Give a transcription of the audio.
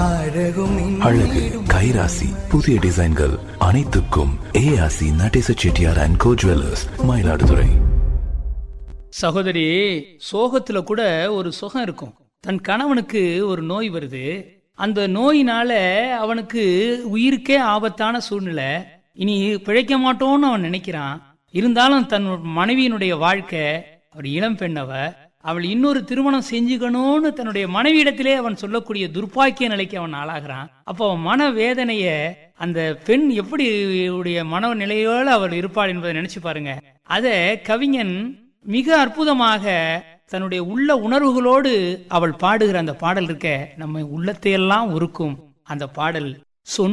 அழகும் அழகு கைராசி புதிய டிசைன்கள் அனைத்துக்கும் ஏஆசி Nadesa Chettiar and co jewellers Mayiladuthurai சகோதரி சோகத்துல கூட ஒரு சுகம் இருக்கும் தன் கணவனுக்கு ஒரு நோய் வருது அந்த நோயினால அவனுக்கு உயிருக்கே ஆபத்தான சூழ்நிலை இனி பிழைக்க மாட்டோம்னு அவன் நினைக்கிறான் இருந்தாலும் தன் மனைவியினுடைய வாழ்க்கை அவர் இளம் பெண்ணவ அவள் இன்னொரு திருமணம் செஞ்சுக்கணும்னு தன்னுடைய மனைவியிடத்திலே அவன் சொல்லக்கூடிய துர்ப்பாக்கிய நிலைக்கு அவன் ஆளாகிறான் அப்போ அவன் மன வேதனைய அந்த பெண் எப்படி உடைய மன நிலையோடு அவள் இருப்பாள் என்பதை நினைச்சு பாருங்க அத கவிஞன் மிக அற்புதமாக தன்னுடைய உள்ள உணர்வுகளோடு அவள் பாடுகிற அந்த பாடல் இருக்க நம்ம உள்ளத்தையெல்லாம் உருக்கும் அந்த பாடல் சொன்ன